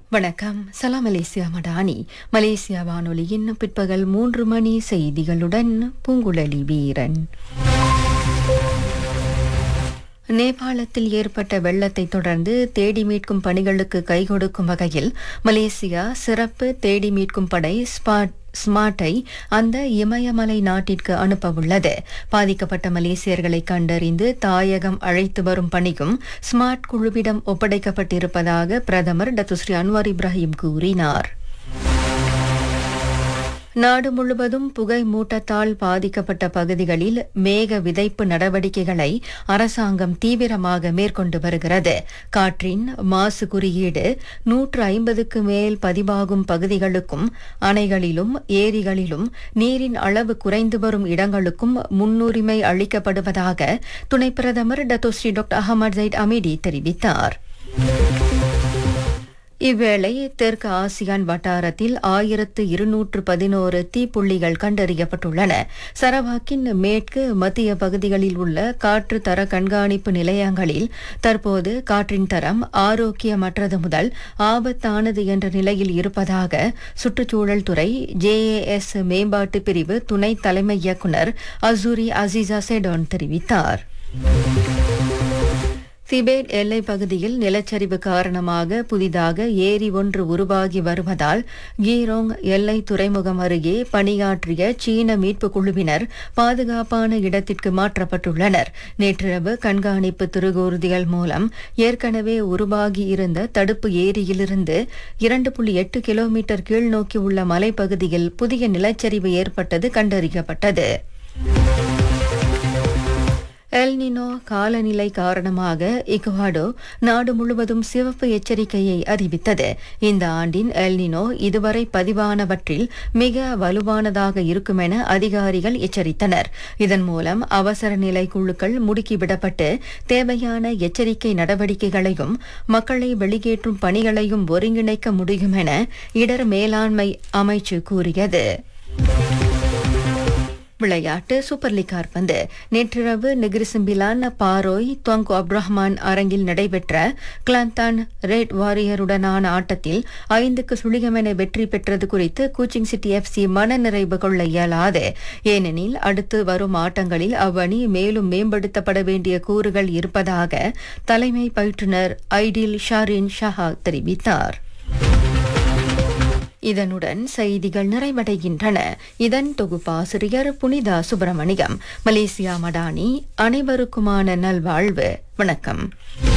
வணக்கம் சலாம் Malaysia Madani Malaysia வானொலியின் பிற்பகல் மூன்று மணி செய்திகளுடன் பூங்குழலி வீரன் நேபாளத்தில் ஏற்பட்ட வெள்ளத்தை தொடர்ந்து தேடி மீட்கும் பணிகளுக்கு கை கொடுக்கும் வகையில் மலேசியா சிறப்பு தேடி மீட்கும் படை ஸ்பாட் ஸ்மார்ட்டை அந்த இமயமலை நாட்டிற்கு அனுப்ப உள்ளது பாதிக்கப்பட்ட மலேசியர்களை கண்டறிந்து தாயகம் அழைத்து வரும் பணியும் ஸ்மார்ட் குழுவிடம் ஒப்படைக்கப்பட்டிருப்பதாக பிரதமர் டத்துஸ்ரீ அன்வார் இப்ராஹிம் கூறினார் நாடு முழுவதும் புகை மூட்டத்தால் பாதிக்கப்பட்ட பகுதிகளில் மேக விதைப்பு நடவடிக்கைகளை அரசாங்கம் தீவிரமாக மேற்கொண்டு வருகிறது காற்றின் மாசு குறியீடு நூற்று ஐம்பதுக்கு மேல் பதிவாகும் பகுதிகளுக்கும் அணைகளிலும் ஏரிகளிலும் நீரின் அளவு குறைந்து வரும் இடங்களுக்கும் முன்னுரிமை அளிக்கப்படுவதாக துணை பிரதமர் Datuk Seri doctor Ahmad Zahid Hamidi தெரிவித்தார் இவ்வேளை தெற்கு ஆசியான் வட்டாரத்தில் ஆயிரத்து இருநூற்று பதினோரு தீப்புள்ளிகள் கண்டறியப்பட்டுள்ளன சரவாக்கின் மேற்கு மத்திய பகுதிகளில் உள்ள காற்று தர கண்காணிப்பு நிலையங்களில் தற்போது காற்றின் தரம் ஆரோக்கியமற்றது முதல் ஆபத்தானது என்ற நிலையில் இருப்பதாக சுற்றுச்சூழல் துறை ஜேஏஎஸ் மேம்பாட்டு பிரிவு துணை தலைமை இயக்குநர் அசூரி அசிசா செடோன் தெரிவித்தார் திபேட் எல்லைப் பகுதியில் நிலச்சரிவு காரணமாக புதிதாக ஏரி ஒன்று உருவாகி வருவதால் கீரோங் எல்லை துறைமுகம் அருகே பணியாற்றிய சீன மீட்புக் குழுவினர் பாதுகாப்பான இடத்திற்கு மாற்றப்பட்டுள்ளனர் நேற்றிரவு கண்காணிப்பு திருகூர்திகள் மூலம் ஏற்கனவே உருவாகி இருந்த தடுப்பு ஏரியிலிருந்து இரண்டு புள்ளி எட்டு கிலோமீட்டர் கீழ்நோக்கி உள்ள மலைப்பகுதியில் புதிய நிலச்சரிவு ஏற்பட்டது கண்டறியப்பட்டது எல்னினோ காலநிலை காரணமாக இக்வாடோ நாடு முழுவதும் சிவப்பு எச்சரிக்கையை அறிவித்தது இந்த ஆண்டின் எல்னினோ இதுவரை பதிவானவற்றில் மிக வலுவானதாக இருக்கும் என அதிகாரிகள் எச்சரித்தனர் இதன் மூலம் அவசர நிலை குழுக்கள் முடுக்கிவிடப்பட்டு தேவையான எச்சரிக்கை நடவடிக்கைகளையும் மக்களை வெளியேற்றும் பணிகளையும் ஒருங்கிணைக்க முடியும் என இடர் மேலாண்மை அமைச்சு கூறியது விளையாட்டு சூப்பர் லீக் கால்பந்து நேற்றிரவு நெகிரிசிம்பிலான் பாரோய் துவங்கு அப்ரஹ்மான் அரங்கில் நடைபெற்ற கிளாந்தான் ரெட் வாரியருடனான ஆட்டத்தில் ஐந்துக்கு சுழிகமென வெற்றி பெற்றது குறித்து கூச்சிங் சிட்டி எஃப்சி மனநிறைவு கொள்ள இயலாது ஏனெனில் அடுத்து வரும் ஆட்டங்களில் அவ்வணி மேலும் மேம்படுத்தப்பட வேண்டிய கூறுகள் இருப்பதாக தலைமை பயிற்றுனர் ஐடில் ஷாரின் ஷஹா தெரிவித்தார் இதனுடன் செய்திகள் நிறைவடைகின்றன இதன் தொகுப்பாசிரியர் புனிதா சுப்பிரமணியம் மலேசியா மடானி அனைவருக்குமான நல்வாழ்வு வணக்கம்